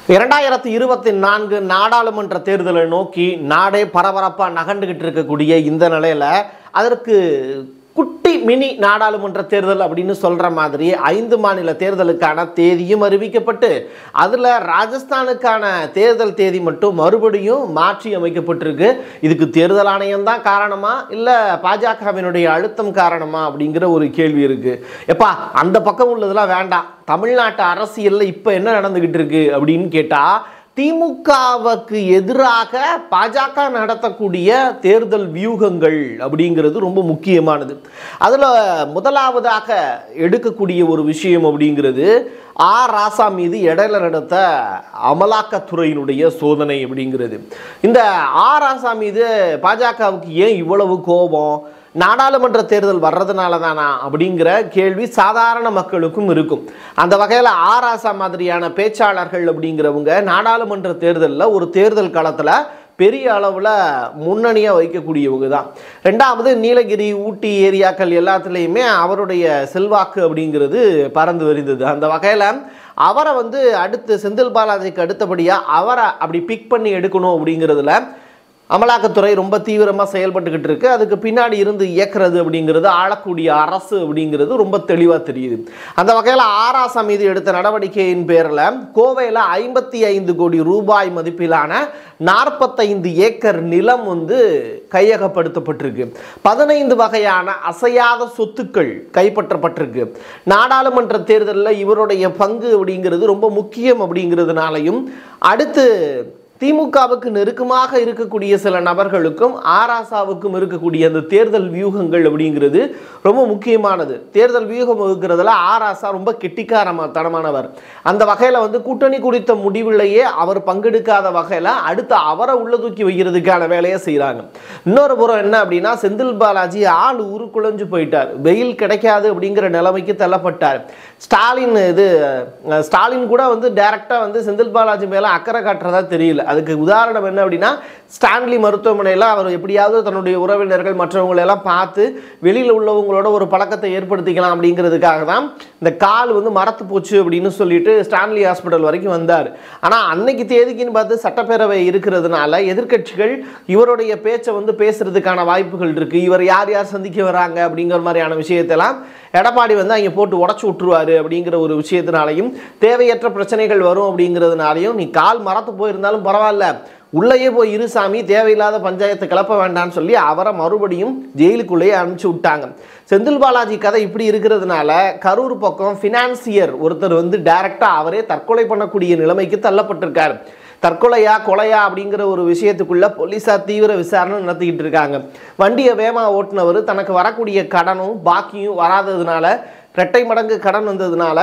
இரண்டாயிரத்தி இருபத்தி நான்கு நாடாளுமன்ற தேர்தலை நோக்கி நாடே பரபரப்பாக நகண்டுகிட்டு இருக்கக்கூடிய இந்த நிலையில் அதற்கு குட்டி மினி நாடாளுமன்ற தேர்தல் அப்படின்னு சொல்கிற மாதிரி ஐந்து மாநில தேர்தலுக்கான தேதியும் அறிவிக்கப்பட்டு அதில் ராஜஸ்தானுக்கான தேர்தல் தேதி மட்டும் மறுபடியும் மாற்றி அமைக்கப்பட்டிருக்கு இதுக்கு தேர்தல் ஆணையம் தான் காரணமா இல்லை பாஜகவினுடைய அழுத்தம் காரணமா அப்படிங்கிற ஒரு கேள்வி இருக்குது எப்பா அந்த பக்கம் உள்ளதெல்லாம் வேண்டாம் தமிழ்நாட்டு அரசியலில் இப்போ என்ன நடந்துக்கிட்டு இருக்கு அப்படின்னு கேட்டால் திமுகவுக்கு எதிராக பாஜக நடத்தக்கூடிய தேர்தல் வியூகங்கள் அப்படிங்கிறது ரொம்ப முக்கியமானது அதில் முதலாவதாக எடுக்கக்கூடிய ஒரு விஷயம் அப்படிங்கிறது ஆர் ராசா மீது இடையில நடத்த அமலாக்கத்துறையினுடைய சோதனை அப்படிங்கிறது இந்த ஆர் ராசா மீது பாஜகவுக்கு ஏன் இவ்வளவு கோபம் நாடாளுமன்ற தேர்தல் வர்றதுனால தானா அப்படிங்கிற கேள்வி சாதாரண மக்களுக்கும் இருக்கும் அந்த வகையில் ஆராசா மாதிரியான பேச்சாளர்கள் அப்படிங்கிறவங்க நாடாளுமன்ற தேர்தலில் ஒரு தேர்தல் களத்தில் பெரிய அளவில் முன்னணியாக வைக்கக்கூடியவங்க தான் ரெண்டாவது நீலகிரி ஊட்டி ஏரியாக்கள் எல்லாத்துலேயுமே அவருடைய செல்வாக்கு அப்படிங்கிறது பறந்து விரிந்தது அந்த வகையில் அவரை வந்து அடுத்து செந்தில் பாலாஜிக்கு அடுத்தபடியாக அவரை அப்படி பிக் பண்ணி எடுக்கணும் அப்படிங்கிறதுல அமலாக்கத்துறை ரொம்ப தீவிரமாக செயல்பட்டுக்கிட்டு இருக்கு அதுக்கு பின்னாடி இருந்து இயக்குறது அப்படிங்கிறது ஆளக்கூடிய அரசு அப்படிங்கிறது ரொம்ப தெளிவாக தெரியுது அந்த வகையில் ஆராசா மீது எடுத்த நடவடிக்கையின் பேரில் கோவையில் ஐம்பத்தி ஐந்து கோடி ரூபாய் மதிப்பிலான நாற்பத்தைந்து ஏக்கர் நிலம் வந்து கையகப்படுத்தப்பட்டிருக்கு பதினைந்து வகையான அசையாத சொத்துக்கள் கைப்பற்றப்பட்டிருக்கு நாடாளுமன்ற தேர்தலில் இவருடைய பங்கு அப்படிங்கிறது ரொம்ப முக்கியம் அப்படிங்கிறதுனாலையும் அடுத்து திமுகவுக்கு நெருக்கமாக இருக்கக்கூடிய சில நபர்களுக்கும் ஆராசாவுக்கும் இருக்கக்கூடிய அந்த தேர்தல் வியூகங்கள் அப்படிங்கிறது ரொம்ப முக்கியமானது தேர்தல் வியூகம் வகுக்கிறதுல ஆராசா ரொம்ப கெட்டிக்காரமா தனமானவர் அந்த வகையில் வந்து கூட்டணி குறித்த முடிவிலேயே அவர் பங்கெடுக்காத வகையில் அடுத்து அவரை உள்ள தூக்கி வைக்கிறதுக்கான வேலையை செய்கிறாங்க இன்னொரு புறம் என்ன அப்படின்னா செந்தில் பாலாஜி ஆள் உருக்குலைஞ்சு போயிட்டார் வெயில் கிடைக்காது அப்படிங்கிற நிலைமைக்கு தள்ளப்பட்டார் ஸ்டாலின் இது அஹ், ஸ்டாலின் கூட வந்து டைரக்டாக வந்து செந்தில் பாலாஜி மேலே அக்கறை காட்டுறதா தெரியல அதுக்கு உதாரணம் என்ன அப்படின்னா ஸ்டான்லி மருத்துவமனையில் அவர் எப்படியாவது தன்னுடைய உறவினர்கள் மற்றவங்களை எல்லாம் பார்த்து வெளியில் உள்ளவங்களோட ஒரு பழக்கத்தை ஏற்படுத்திக்கலாம் அப்படிங்கிறதுக்காக தான் இந்த கால் வந்து மரத்து போச்சு அப்படின்னு சொல்லிட்டு ஸ்டான்லி ஹாஸ்பிட்டல் வரைக்கும் வந்தார் ஆனால் அன்னைக்கு தேதிக்குன்னு பார்த்து சட்டப்பேரவை இருக்கிறதுனால எதிர்க்கட்சிகள் இவருடைய பேச்சை வந்து பேசுறதுக்கான வாய்ப்புகள் இருக்கு இவர் யார் யார் சந்திக்க வராங்க அப்படிங்கிற மாதிரியான விஷயத்தெல்லாம் எடப்பாடி வந்து அங்கே போட்டு உடச்சி விட்டுருவாரு அப்படிங்கிற ஒரு விஷயத்தினாலையும் தேவையற்ற பிரச்சனைகள் வரும் அப்படிங்கிறதுனாலையும் நீ கால் மரத்து போயிருந்தாலும் பரவாயில்ல உள்ளேயே போய் இரு சாமி தேவையில்லாத பஞ்சாயத்தை கிளப்ப வேண்டாம்னு சொல்லி அவரை மறுபடியும் ஜெயிலுக்குள்ளேயே அனுப்பிச்சு விட்டாங்க செந்தில் பாலாஜி கதை இப்படி இருக்கிறதுனால கரூர் பக்கம் ஃபினான்சியர் ஒருத்தர் வந்து டைரக்டாக அவரே தற்கொலை பண்ணக்கூடிய நிலைமைக்கு தள்ளப்பட்டிருக்காரு தற்கொலையா கொலையா அப்படிங்கிற ஒரு விஷயத்துக்குள்ள போலீஸார் தீவிர விசாரணை நடத்திக்கிட்டு இருக்காங்க வண்டியை வேமா ஓட்டுனவர் தனக்கு வரக்கூடிய கடனும் பாக்கியும் வராததுனால இரட்டை மடங்கு கடன் வந்ததுனால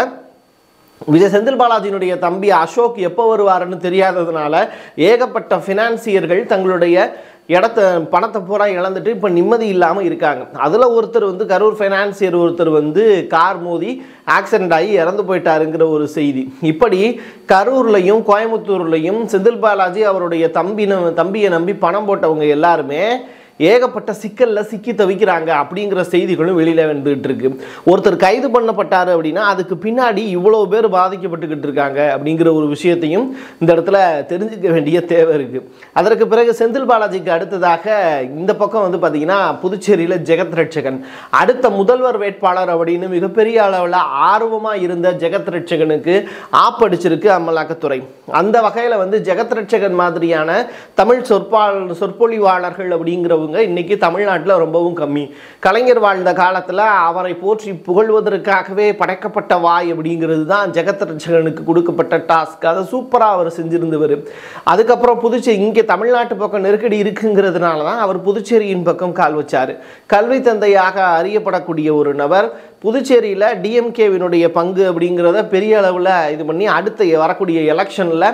விஜய் செந்தில் பாலாஜியினுடைய தம்பி அசோக் எப்போ வருவாருன்னு தெரியாததுனால ஏகப்பட்ட ஃபினான்சியர்கள் தங்களுடைய இடத்த பணத்தை பூரா இழந்துட்டு இப்போ நிம்மதி இல்லாமல் இருக்காங்க அதில் ஒருத்தர் வந்து கரூர் ஃபைனான்சியர் ஒருத்தர் வந்து கார் மோதி ஆக்சிடென்ட் ஆகி இறந்து போயிட்டாருங்கிற ஒரு செய்தி இப்படி கரூர்லையும் கோயம்புத்தூர்லையும் செந்தில் பாலாஜி அவருடைய தம்பின தம்பியை நம்பி பணம் போட்டவங்க எல்லாருமே ஏகப்பட்ட சிக்கல்ல சிக்கி தவிக்கிறாங்க அப்படிங்கிற செய்திகளும் வெளியில வந்துகிட்டு இருக்கு ஒருத்தர் கைது பண்ணப்பட்டாரு அப்படின்னா அதுக்கு பின்னாடி இவ்வளோ பேர் பாதிக்கப்பட்டுக்கிட்டு இருக்காங்க அப்படிங்கிற ஒரு விஷயத்தையும் இந்த இடத்துல தெரிஞ்சுக்க வேண்டிய தேவை இருக்கு அதற்கு பிறகு செந்தில் பாலாஜிக்கு அடுத்ததாக இந்த பக்கம் வந்து பார்த்தீங்கன்னா புதுச்சேரியில் ஜெகத் ரட்சகன் அடுத்த முதல்வர் வேட்பாளர் அப்படின்னு மிகப்பெரிய அளவில் ஆர்வமாக இருந்த ஜெகத் ரட்சகனுக்கு ஆப்படிச்சிருக்கு அமலாக்கத்துறை அந்த வகையில் வந்து ஜெகத் ரட்சகன் மாதிரியான தமிழ் சொற்பால் சொற்பொழிவாளர்கள் அப்படிங்கிறவங்க இன்னைக்கு தமிழ்நாட்டில் ரொம்பவும் கம்மி கலைஞர் வாழ்ந்த காலத்தில் அவரை போற்றி புகழ்வதற்காகவே படைக்கப்பட்ட வாய் அப்படிங்கிறது தான் ஜெகத் ரட்சகனுக்கு கொடுக்கப்பட்ட டாஸ்க் அதை சூப்பராக அவர் செஞ்சிருந்தவர் அதுக்கப்புறம் புதுச்சேரி இங்கே தமிழ்நாட்டு பக்கம் நெருக்கடி இருக்குங்கிறதுனால தான் அவர் புதுச்சேரியின் பக்கம் கால் வச்சார் கல்வி தந்தையாக அறியப்படக்கூடிய ஒரு நபர் புதுச்சேரியில் டிஎம்கேவினுடைய பங்கு அப்படிங்கிறத பெரிய அளவில் இது பண்ணி அடுத்த வரக்கூடிய எலெக்ஷனில்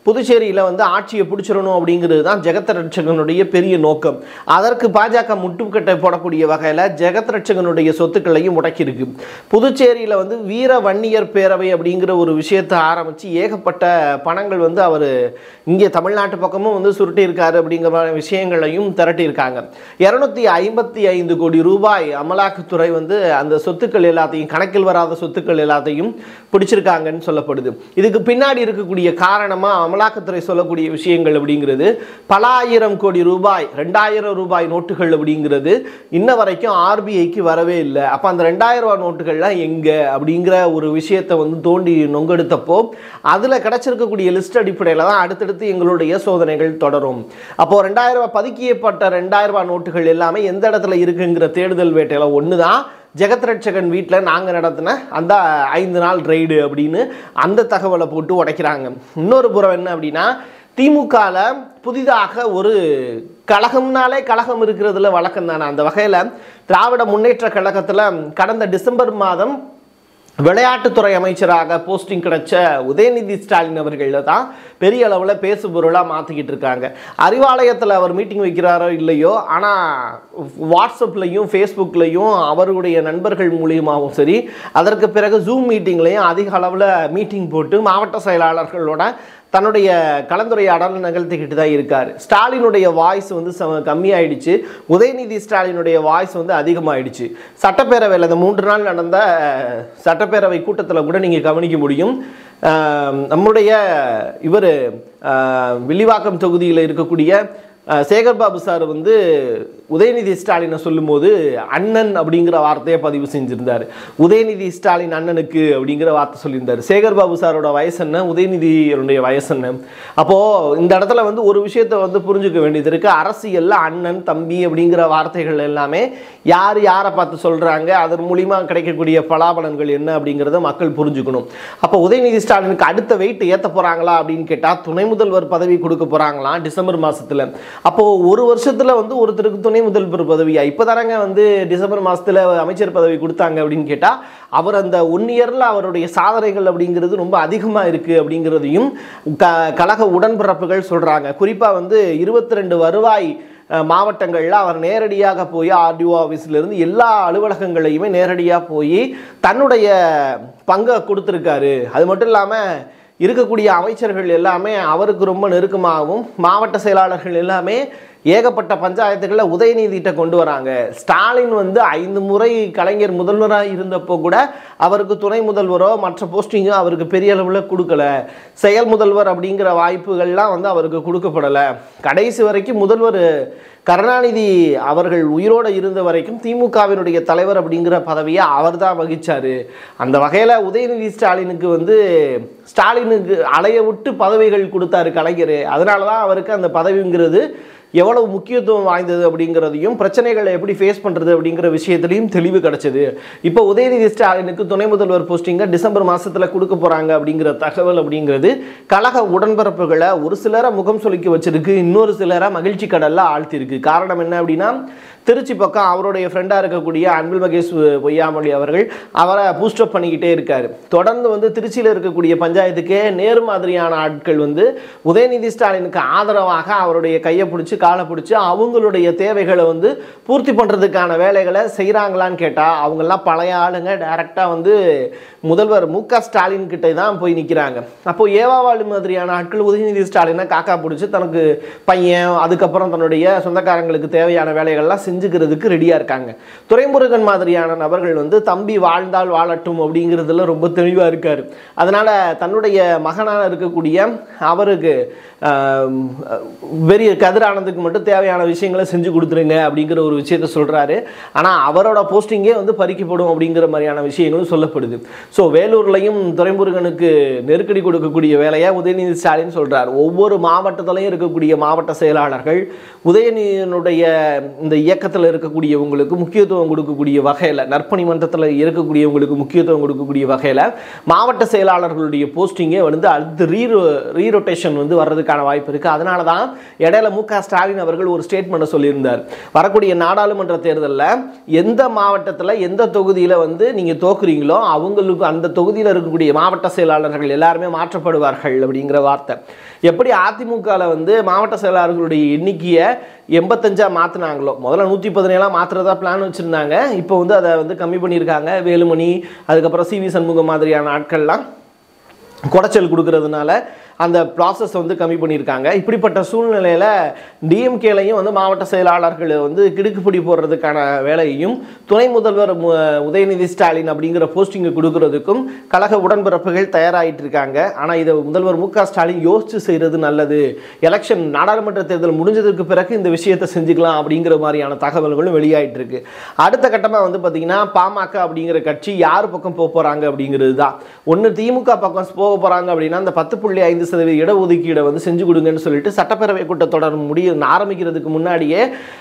புதுச்சேரியில் வந்து ஆட்சியை பிடிச்சிடணும் அப்படிங்கிறது தான் ஜெகத் ரட்சகனுடைய பெரிய நோக்கம் அதற்கு பாஜக முட்டுக்கட்டை போடக்கூடிய வகையில் ஜெகத் ரட்சகனுடைய சொத்துக்களையும் முடக்கியிருக்கு புதுச்சேரியில் வந்து வீர வன்னியர் பேரவை அப்படிங்கிற ஒரு விஷயத்தை ஆரம்பித்து ஏகப்பட்ட பணங்கள் வந்து அவர் இங்கே தமிழ்நாட்டு பக்கமும் வந்து சுருட்டியிருக்காரு அப்படிங்கிற மாதிரி விஷயங்களையும் திரட்டியிருக்காங்க இரநூத்தி ஐம்பத்தி ஐந்து கோடி ரூபாய் அமலாக்கத்துறை வந்து அந்த சொத்துக்கள் எல்லாத்தையும் கணக்கில் வராத சொத்துக்கள் எல்லாத்தையும் பிடிச்சிருக்காங்கன்னு சொல்லப்படுது இதுக்கு பின்னாடி இருக்கக்கூடிய காரணமாக அமலாக்கத்துறை சொல்லக்கூடிய விஷயங்கள் அப்படிங்கிறது பல ஆயிரம் கோடி ரூபாய் ரெண்டாயிரம் ரூபாய் நோட்டுகள் அப்படிங்கிறது இன்ன வரைக்கும் ஆர்பிஐக்கு வரவே இல்லை அப்போ அந்த ரெண்டாயிரம் ரூபாய் நோட்டுகள்லாம் எங்கே அப்படிங்கிற ஒரு விஷயத்தை வந்து தோண்டி நொங்கெடுத்தப்போ அதில் கிடைச்சிருக்கக்கூடிய லிஸ்ட் அடிப்படையில் தான் அடுத்தடுத்து எங்களுடைய சோதனைகள் தொடரும் அப்போ ரெண்டாயிரம் ரூபாய் பதுக்கியப்பட்ட ரெண்டாயிரம் ரூபாய் நோட்டுகள் எல்லாமே எந்த இடத்துல இருக்குங்கிற தேடுதல் வேட்டையில் ஒன்று தான் ஜெகத் ரட்சகன் வீட்டில் நாங்கள் நடத்தின அந்த ஐந்து நாள் ரைடு அப்படின்னு அந்த தகவலை போட்டு உடைக்கிறாங்க இன்னொரு புறம் என்ன அப்படின்னா திமுகவில் புதிதாக ஒரு கழகம்னாலே கழகம் இருக்கிறதுல வழக்கம் தானே அந்த வகையில் திராவிட முன்னேற்ற கழகத்தில் கடந்த டிசம்பர் மாதம் விளையாட்டுத்துறை அமைச்சராக போஸ்டிங் கிடைச்ச உதயநிதி ஸ்டாலின் அவர்கள் தான் பெரிய அளவில் பேசு பொருளாக மாற்றிக்கிட்டு இருக்காங்க அறிவாலயத்தில் அவர் மீட்டிங் வைக்கிறாரோ இல்லையோ ஆனால் வாட்ஸ்அப்லையும் ஃபேஸ்புக்லையும் அவருடைய நண்பர்கள் மூலியமாகவும் சரி அதற்கு பிறகு ஜூம் மீட்டிங்லையும் அதிக அளவில் மீட்டிங் போட்டு மாவட்ட செயலாளர்களோட தன்னுடைய கலந்துரையாடல் நிகழ்த்திக்கிட்டு தான் இருக்கார் ஸ்டாலினுடைய வாய்ஸ் வந்து சம கம்மியாயிடுச்சு உதயநிதி ஸ்டாலினுடைய வாய்ஸ் வந்து அதிகமாயிடுச்சு சட்டப்பேரவையில் இந்த மூன்று நாள் நடந்த அஹ், சட்டப்பேரவை கூட்டத்தில் கூட நீங்கள் கவனிக்க முடியும் அஹ், நம்முடைய இவர் வில்லிவாக்கம் தொகுதியில் இருக்கக்கூடிய அஹ், சேகர் பாபு சார் வந்து உதயநிதி ஸ்டாலினை சொல்லும்போது அண்ணன் அப்படிங்கிற வார்த்தையை பதிவு செஞ்சிருந்தார் உதயநிதி ஸ்டாலின் அண்ணனுக்கு அப்படிங்கிற வார்த்தை சொல்லியிருந்தார் சேகர் பாபு சாரோட வயசு என்ன உதயநிதியுடைய வயசு என்ன அப்போது இந்த இடத்துல வந்து ஒரு விஷயத்தை வந்து புரிஞ்சுக்க வேண்டியது இருக்குது அரசியலில் அண்ணன் தம்பி அப்படிங்கிற வார்த்தைகள் எல்லாமே யார் யாரை பார்த்து சொல்கிறாங்க அதன் மூலிமா கிடைக்கக்கூடிய பலாபலன்கள் என்ன அப்படிங்கிறத மக்கள் புரிஞ்சுக்கணும் அப்போ உதயநிதி ஸ்டாலினுக்கு அடுத்த வெயிட் ஏற்ற போகிறாங்களா அப்படின்னு கேட்டால் துணை முதல்வர் பதவி கொடுக்க போகிறாங்களாம் டிசம்பர் மாதத்தில் அப்போது ஒரு வருஷத்தில் வந்து ஒருத்தருக்கு துணை முதல்வர் பதவியா இப்போ தானங்க வந்து டிசம்பர் மாதத்தில் அமைச்சர் பதவி கொடுத்தாங்க அப்படின்னு கேட்டால் அவர் அந்த ஒன் இயரில் அவருடைய சாதனைகள் அப்படிங்கிறது ரொம்ப அதிகமாக இருக்குது அப்படிங்கிறதையும் க கழக உடன்பிறப்புகள் சொல்கிறாங்க குறிப்பாக வந்து இருபத்தி ரெண்டு வருவாய் அஹ், மாவட்டங்கள்ல அவர் நேரடியாக போய் ஆர்டிஓ ஆஃபீஸ்லேருந்து எல்லா அலுவலகங்களையுமே நேரடியாக போய் தன்னுடைய பங்கை கொடுத்துருக்காரு அது மட்டும் இல்லாமல் இருக்கக்கூடிய அமைச்சர்கள் எல்லாமே அவருக்கு ரொம்ப நெருக்கமாகவும் மாவட்ட செயலாளர்கள் எல்லாமே ஏகப்பட்ட பஞ்சாயத்துகளில் உதயநிதிட்ட கொண்டு வராங்க ஸ்டாலின் வந்து ஐந்து முறை கலைஞர் முதல்வராக இருந்தப்போ கூட அவருக்கு துணை முதல்வரோ மற்ற போஸ்டிங்கோ அவருக்கு பெரிய அளவில் கொடுக்கல செயல் முதல்வர் அப்படிங்கிற வாய்ப்புகள்லாம் வந்து அவருக்கு கொடுக்கப்படலை கடைசி வரைக்கும் முதல்வர் கருணாநிதி அவர்கள் உயிரோடு இருந்த வரைக்கும் திமுகவினுடைய தலைவர் அப்படிங்கிற பதவியை அவர் தான் வகிச்சார் அந்த வகையில் உதயநிதி ஸ்டாலினுக்கு வந்து ஸ்டாலினுக்கு அலைய விட்டு பதவிகள் கொடுத்தாரு கலைஞர் அதனால தான் அவருக்கு அந்த பதவிங்கிறது எவ்வளவு முக்கியத்துவம் வாய்ந்தது அப்படிங்கிறதையும் பிரச்சனைகளை எப்படி ஃபேஸ் பண்ணுறது அப்படிங்கிற விஷயத்துலையும் தெளிவு கிடைச்சது இப்போ உதயநிதி ஸ்டாலினுக்கு துணை முதல்வர் போஸ்டிங்கை டிசம்பர் மாதத்தில் கொடுக்க போகிறாங்க அப்படிங்கிற தகவல் அப்படிங்கிறது கழக உடன்பிறப்புகளை ஒரு சிலரை முகம் சொலிக்க வச்சிருக்கு இன்னொரு சிலரை மகிழ்ச்சி கடலில் ஆழ்த்திருக்கு காரணம் என்ன அப்படின்னா திருச்சி பக்கம் அவருடைய ஃப்ரெண்டாக இருக்கக்கூடிய அன்பில் மகேஷ் பொய்யாமொழி அவர்கள் அவரை பூஸ்டப் பண்ணிக்கிட்டே இருக்காரு தொடர்ந்து வந்து திருச்சியில் இருக்கக்கூடிய பஞ்சாயத்துக்கே நேரு மாதிரியான ஆட்கள் வந்து உதயநிதி ஸ்டாலினுக்கு ஆதரவாக அவருடைய கையை பிடிச்சி காலை பிடிச்சி அவங்களுடைய தேவைகளை வந்து பூர்த்தி பண்ணுறதுக்கான வேலைகளை செய்கிறாங்களான்னு கேட்டால் அவங்கெல்லாம் பழைய ஆளுங்க டைரெக்டாக வந்து முதல்வர் மு க ஸ்டாலின் கிட்ட தான் போய் நிற்கிறாங்க அப்போ ஏவாவாளி மாதிரியான ஆட்கள் உதயநிதி ஸ்டாலினை காக்கா பிடிச்சி தனக்கு பையன் அதுக்கப்புறம் தன்னுடைய சொந்தக்காரங்களுக்கு தேவையான வேலைகள்லாம் செஞ்சுக்கிறதுக்கு ரெடியாக இருக்காங்க துரைமுருகன் மாதிரியான நபர்கள் வந்து தம்பி வாழ்ந்தால் வாழட்டும் அப்படிங்கிறதுல ரொம்ப தெளிவாக இருக்கார் அதனால் தன்னுடைய மகனாக இருக்கக்கூடிய அவருக்கு ஆம், பெரிய கதிரானந்துக்கு மட்டும் தேவையான விஷயங்களை செஞ்சு கொடுத்துருங்க அப்படிங்கிற ஒரு விஷயத்த சொல்கிறாரு ஆனால் அவரோட போஸ்டிங்கே வந்து பறிக்கப்படும் அப்படிங்கிற மாதிரியான விஷயங்களும் சொல்லப்படுது ஸோ வேலூர்லையும் துரைமுருகனுக்கு நெருக்கடி கொடுக்கக்கூடிய வேலையை உதயநிதி ஸ்டாலின் சொல்கிறார் ஒவ்வொரு மாவட்டத்திலையும் இருக்கக்கூடிய மாவட்ட செயலாளர்கள் உதயநிதியினுடைய இந்த இயக்கத்தில் இருக்கக்கூடியவங்களுக்கு முக்கியத்துவம் கொடுக்கக்கூடிய வகையில் நற்பணி மன்றத்தில் இருக்கக்கூடியவங்களுக்கு முக்கியத்துவம் கொடுக்கக்கூடிய வகையில் மாவட்ட செயலாளர்களுடைய போஸ்டிங்கே வந்து அடுத்து ரீரோ ரீரொட்டேஷன் வந்து வர்றதுக்கான வாய்ப்பு இருக்குது அதனால தான் இடையில மு க ஸ்டாலின் ஸ்டாலின் அவர்கள் ஒரு ஸ்டேட்மெண்ட்டை சொல்லியிருந்தார் வரக்கூடிய நாடாளுமன்ற தேர்தலில் எந்த மாவட்டத்தில் எந்த தொகுதியில் வந்து நீங்கள் தோக்குறீங்களோ அவங்களுக்கு அந்த தொகுதியில் இருக்கக்கூடிய மாவட்ட செயலாளர்கள் எல்லாருமே மாற்றப்படுவார்கள் அப்படிங்கிற வார்த்தை எப்படி அதிமுகவில் வந்து மாவட்ட செயலாளர்களுடைய எண்ணிக்கையை எண்பத்தஞ்சா மாற்றினாங்களோ முதல்ல நூற்றி பதினேழாக மாற்றுறதா பிளான் வச்சுருந்தாங்க இப்போ வந்து அதை வந்து கம்மி பண்ணியிருக்காங்க வேலுமணி அதுக்கப்புறம் சி வி சண்முகம் மாதிரியான ஆட்கள்லாம் குடைச்சல் கொடுக்கறதுனால அந்த ப்ராசஸ் வந்து கம்மி பண்ணியிருக்காங்க இப்படிப்பட்ட சூழ்நிலையில் டிஎம்கேலையும் வந்து மாவட்ட செயலாளர்கள் வந்து கிடுக்குப்பிடி போடுறதுக்கான வேலையையும் துணை முதல்வர் மு- உதயநிதி ஸ்டாலின் அப்படிங்கிற போஸ்டிங்கை கொடுக்கறதுக்கும் கழக உடன்பிறப்புகள் தயாராகிட்டு இருக்காங்க ஆனால் இதை முதல்வர் மு க ஸ்டாலின் யோசிச்சு செய்கிறது நல்லது எலெக்ஷன் நாடாளுமன்ற தேர்தல் முடிஞ்சதுக்கு பிறகு இந்த விஷயத்தை செஞ்சுக்கலாம் அப்படிங்கிற மாதிரியான தகவல்களும் வெளியாயிட்டு இருக்கு அடுத்த கட்டமாக வந்து பார்த்தீங்கன்னா பாமக அப்படிங்கிற கட்சி யார் பக்கம் போக போகிறாங்க அப்படிங்கிறது தான் ஒன்று திமுக பக்கம் போக போகிறாங்க அப்படின்னா அந்த பத்து புள்ளி ஐந்து சதவீத இடஒதுக்கீடை வந்து செஞ்சு கொடுங்கன்னு சொல்லிட்டு சட்டப்பேரவை கூட்டத்தொடர் முடிய ஆரம்பிக்கிறதுக்கு முன்னாடியே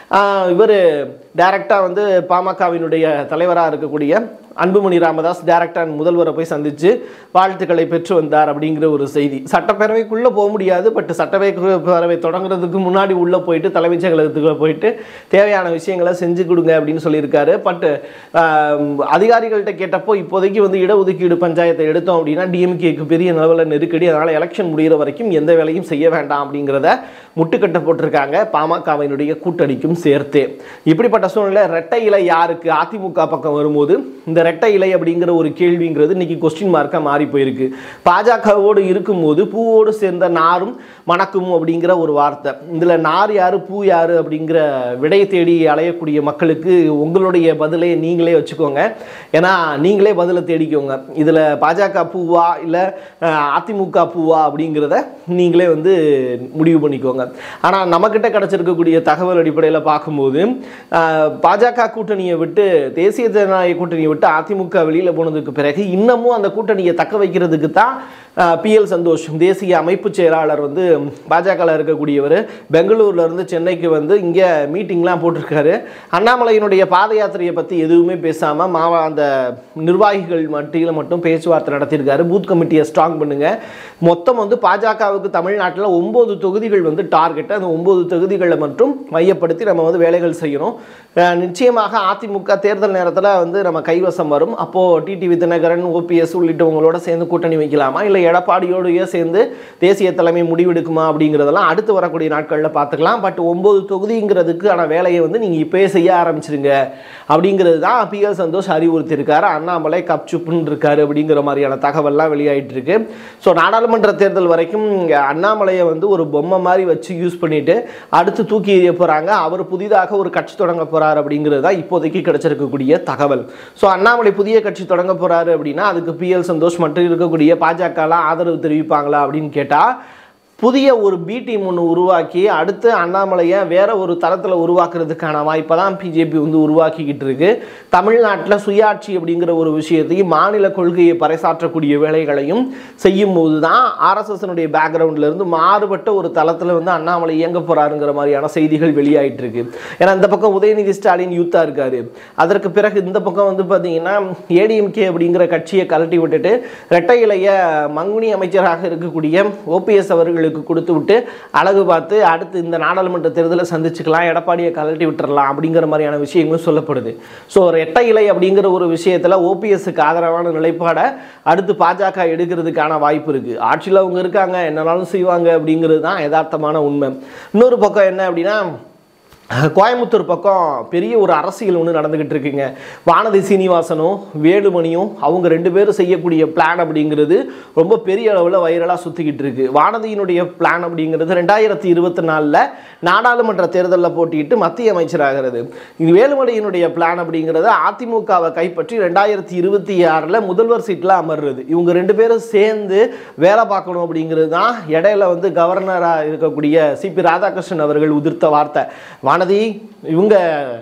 இவர் டைரக்டாக வந்து பாமகவினுடைய தலைவராக இருக்கக்கூடிய அன்புமணி ராமதாஸ் டைரக்டாக முதல்வரை போய் சந்தித்து வாழ்த்துக்களை பெற்று வந்தார் அப்படிங்கிற ஒரு செய்தி சட்டப்பேரவைக்குள்ளே போக முடியாது பட் சட்டப்பேரவை பேரவை தொடங்குறதுக்கு முன்னாடி உள்ளே போயிட்டு தலைமைச் செயலகத்துக்குள்ள போயிட்டு தேவையான விஷயங்களை செஞ்சு கொடுங்க அப்படின்னு சொல்லியிருக்காரு பட் அதிகாரிகள்கிட்ட கேட்டப்போ இப்போதைக்கு வந்து இடஒதுக்கீடு பஞ்சாயத்தை எடுத்தோம் அப்படின்னா டிஎம்கேக்கு பெரிய அளவில் நெருக்கடி அதனால் எலெக்ஷன் முடிகிற வரைக்கும் எந்த வேலையும் செய்ய வேண்டாம் அப்படிங்கிறத முட்டுக்கட்டை போட்டிருக்காங்க பாமகவினுடைய கூட்டணிக்கும் சேர்த்து இப்படிப்பட்ட சூழ்நிலை ரெட்டை இலை யாருக்கு அதிமுக பக்கம் வரும்போது இந்த ரெட்டை இலை அப்படிங்கிற ஒரு கேள்விங்கிறது இன்னைக்கு கொஸ்டின் மார்க்காக மாறி போயிருக்கு பாஜகவோடு இருக்கும்போது பூவோடு சேர்ந்த நாரும் மணக்கும் அப்படிங்கிற ஒரு வார்த்தை இதில் நார் யாரு பூ யாரு அப்படிங்கிற விடை தேடி அலையக்கூடிய மக்களுக்கு உங்களுடைய பதிலை நீங்களே வச்சுக்கோங்க ஏன்னா நீங்களே பதிலை தேடிக்கோங்க இதில் பாஜக பூவா இல்லை அதிமுக பூவா அப்படிங்கிறத நீங்களே வந்து முடிவு பண்ணிக்கோங்க ஆனால் நம்மக்கிட்ட கிடச்சிருக்கக்கூடிய தகவல் அடிப்படையில் பார்க்கும்போது அஹ், பாஜக கூட்டணியை விட்டு தேசிய ஜனநாயக கூட்டணியை விட்டு அதிமுக வெளியில் போனதுக்கு பிறகு இன்னமும் அந்த கூட்டணியை தக்க வைக்கிறதுக்கு தான் பிஎல் சந்தோஷ் தேசிய அமைப்பு செயலாளர் வந்து பாஜகவில் இருக்கக்கூடியவர் பெங்களூர்ல இருந்து சென்னைக்கு வந்து இங்கே மீட்டிங்லாம் போட்டிருக்காரு அண்ணாமலையினுடைய பாத யாத்திரையை பற்றி எதுவுமே பேசாமல் மாவ அந்த நிர்வாகிகள் மத்தியில் மட்டும் பேச்சுவார்த்தை நடத்தியிருக்காரு பூத் கமிட்டியை ஸ்ட்ராங் பண்ணுங்க மொத்தம் வந்து பாஜகவுக்கு தமிழ்நாட்டில் ஒம்பது தொகுதிகள் வந்து டார்கெட் அந்த ஒம்பது தொகுதிகளை மட்டும் மையப்படுத்தி நம்ம வந்து வேலைகள் செய்யணும் அஹ் நிச்சயமாக அதிமுக தேர்தல் நேரத்தில் வந்து நம்ம கைவசம் வரும் அப்போது டிடிவி தினகரன் ஓபிஎஸ் உள்ளிட்டவங்களோட சேர்ந்து கூட்டணி வைக்கலாமா இல்லை எடப்பாடியோடய சேர்ந்து தேசிய தலைமை முடிவெடுக்குமா அப்படிங்கிறதெல்லாம் அடுத்து வரக்கூடிய நாட்களில் பார்த்துக்கலாம் பட் ஒம்பது தொகுதிங்கிறதுக்கான வேலையை வந்து நீங்கள் இப்போயே செய்ய ஆரம்பிச்சிருங்க அப்படிங்கிறது தான் பிஎல் சந்தோஷ் அறிவுறுத்தியிருக்காரு அண்ணாமலை கப்சுப்புன்னு இருக்காரு அப்படிங்கிற மாதிரியான தகவல்லாம் வெளியாயிட்டு இருக்கு ஸோ நாடாளுமன்ற தேர்தல் வரைக்கும் இங்க அண்ணாமலையை வந்து ஒரு பொம்மை மாதிரி வச்சு யூஸ் பண்ணிட்டு அடுத்து தூக்கி எறிய போகிறாங்க அவர் புதிதாக ஒரு கட்சி தொடங்க போறாரு அப்படிங்கிறது தான் இப்போதைக்கு கிடைச்சிருக்கக்கூடிய தகவல் ஸோ அண்ணாமலை புதிய கட்சி தொடங்க போறாரு அப்படின்னா அதுக்கு பிஎல் சந்தோஷ் மற்றும் இருக்கக்கூடிய பாஜகலாம் ஆதரவு தெரிவிப்பாங்களா அப்படின்னு கேட்டால் புதிய ஒரு பி டீம் ஒன்று உருவாக்கி அடுத்து அண்ணாமலையை வேற ஒரு தளத்தில் உருவாக்குறதுக்கான வாய்ப்பை தான் பிஜேபி வந்து உருவாக்கிக்கிட்டு இருக்கு தமிழ்நாட்டில் சுயாட்சி அப்படிங்கிற ஒரு விஷயத்தையும் மாநில கொள்கையை பறைசாற்றக்கூடிய வேலைகளையும் செய்யும் போது தான் ஆர்எஸ்எஸ்னுடைய பேக்ரவுண்ட்ல இருந்து மாறுபட்ட ஒரு தளத்தில் வந்து அண்ணாமலை இயங்க போறாருங்கிற மாதிரியான செய்திகள் வெளியாயிட்டு இருக்கு ஏன்னா இந்த பக்கம் உதயநிதி ஸ்டாலின் யூத்தா இருக்காரு அதற்கு பிறகு இந்த பக்கம் வந்து பார்த்தீங்கன்னா ஏடிஎம்கே அப்படிங்கிற கட்சியை கழட்டி விட்டுட்டு ரெட்டை இலைய மங்குனி அமைச்சராக இருக்கக்கூடிய ஓபிஎஸ் அவர்களுக்கு கொடுத்து விட்டு அழகு பார்த்து அடுத்து இந்த நாடாளுமன்ற தேர்தலை சந்திச்சுக்கலாம் எடப்பாடியை கழட்டி விட்டுறலாம் அப்படிங்கிற மாதிரியான விஷயங்களும் சொல்லப்படுது ஸோ ரெட்டை இலை அப்படிங்கிற ஒரு விஷயத்தில் ஓபிஎஸ்க்கு ஆதரவான நிலைப்பாடை அடுத்து பாஜக எடுக்கிறதுக்கான வாய்ப்பு இருக்குது ஆட்சியில் அவங்க இருக்காங்க என்னனாலும் செய்வாங்க அப்படிங்கிறது தான் யதார்த்தமான உண்மை இன்னொரு பக்கம் என்ன அப்படின்னா கோயம்புத்தூர் பக்கம் பெரிய ஒரு அரசியல் ஒன்று நடந்துக்கிட்டு இருக்குங்க வானதி சீனிவாசனும் வேலுமணியும் அவங்க ரெண்டு பேரும் செய்யக்கூடிய பிளான் அப்படிங்கிறது ரொம்ப பெரிய அளவில் வைரலாக சுற்றிக்கிட்டு இருக்கு வானதியினுடைய பிளான் அப்படிங்கிறது ரெண்டாயிரத்தி இருபத்தி நாலில் நாடாளுமன்ற தேர்தலில் போட்டியிட்டு மத்திய அமைச்சராகிறது இது வேலுமணியினுடைய பிளான் அப்படிங்கிறது அதிமுகவை கைப்பற்றி ரெண்டாயிரத்தி இருபத்தி ஆறில் முதல்வர் சீட்டில் அமர்றது இவங்க ரெண்டு பேரும் சேர்ந்து வேலை பார்க்கணும் அப்படிங்கிறது தான் இடையில வந்து கவர்னராக இருக்கக்கூடிய சிபி ராதாகிருஷ்ணன் அவர்கள் உதிர்த்த வார்த்தை வானதி இவங்க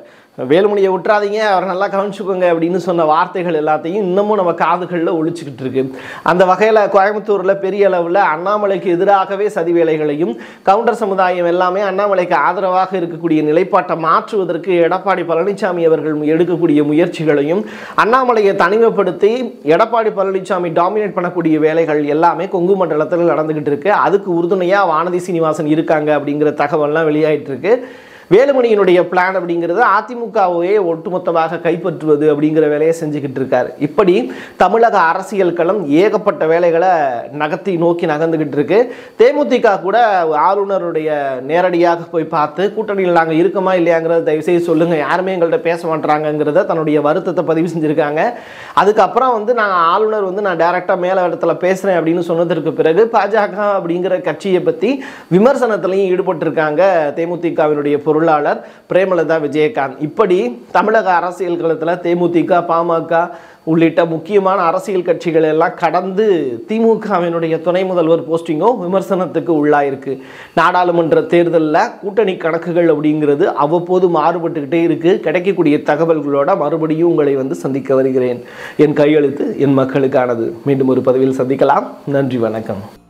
வேலுமணியை விட்டுறாதீங்க அவர் நல்லா கவனிச்சுக்கோங்க அப்படின்னு சொன்ன வார்த்தைகள் எல்லாத்தையும் இன்னமும் நம்ம காதுகளில் ஒழிச்சுக்கிட்டு இருக்கு அந்த வகையில் கோயம்புத்தூரில் பெரிய அளவில் அண்ணாமலைக்கு எதிராகவே சதி வேலைகளையும் கவுண்டர் சமுதாயம் எல்லாமே அண்ணாமலைக்கு ஆதரவாக இருக்கக்கூடிய நிலைப்பாட்டை மாற்றுவதற்கு எடப்பாடி பழனிசாமி அவர்கள் எடுக்கக்கூடிய முயற்சிகளையும் அண்ணாமலையை தனிமைப்படுத்தி எடப்பாடி பழனிசாமி டாமினேட் பண்ணக்கூடிய வேலைகள் எல்லாமே கொங்கு மண்டலத்தில் நடந்துகிட்டு இருக்கு அதுக்கு உறுதுணையாக வானதி சீனிவாசன் இருக்காங்க அப்படிங்கிற தகவல்லாம் வெளியாயிட்டு இருக்கு வேலுமணியினுடைய பிளான் அப்படிங்கிறது அதிமுகவையே ஒட்டுமொத்தமாக கைப்பற்றுவது அப்படிங்கிற வேலையை செஞ்சுக்கிட்டு இருக்காரு இப்படி தமிழக அரசியல் களம் ஏகப்பட்ட வேலைகளை நகர்த்தி நோக்கி நகர்ந்துகிட்டு இருக்கு தேமுதிக கூட ஆளுநருடைய நேரடியாக போய் பார்த்து கூட்டணியில் நாங்கள் இருக்கோமா இல்லையாங்கிறத தயவுசெய்து சொல்லுங்க யாருமே எங்கள்கிட்ட பேச மாட்டாங்கிறத தன்னுடைய வருத்தத்தை பதிவு செஞ்சுருக்காங்க அதுக்கப்புறம் வந்து நான் ஆளுநர் வந்து நான் டைரெக்டாக மேல இடத்துல பேசுகிறேன் அப்படின்னு சொன்னதற்கு பிறகு பாஜக அப்படிங்கிற கட்சியை பற்றி விமர்சனத்திலையும் ஈடுபட்டிருக்காங்க தேமுதிகவினுடைய பொருளாளர் பிரேமலதா விஜயகாந்த் இப்படி தமிழக அரசியல் களத்தில் தேமுதிக பாமக உள்ளிட்ட முக்கியமான அரசியல் கட்சிகள் எல்லாம் கடந்து திமுகவினுடைய துணை முதல்வர் போஸ்டிங்கும் விமர்சனத்துக்கு உள்ளாயிருக்கு நாடாளுமன்ற தேர்தலில் கூட்டணி கணக்குகள் அப்படிங்கிறது அவ்வப்போது மாறுபட்டுக்கிட்டே இருக்கு கிடைக்கக்கூடிய தகவல்களோட மறுபடியும் உங்களை வந்து சந்திக்க வருகிறேன் என் கையெழுத்து என் மக்களுக்கானது மீண்டும் ஒரு பதிவில் சந்திக்கலாம் நன்றி வணக்கம்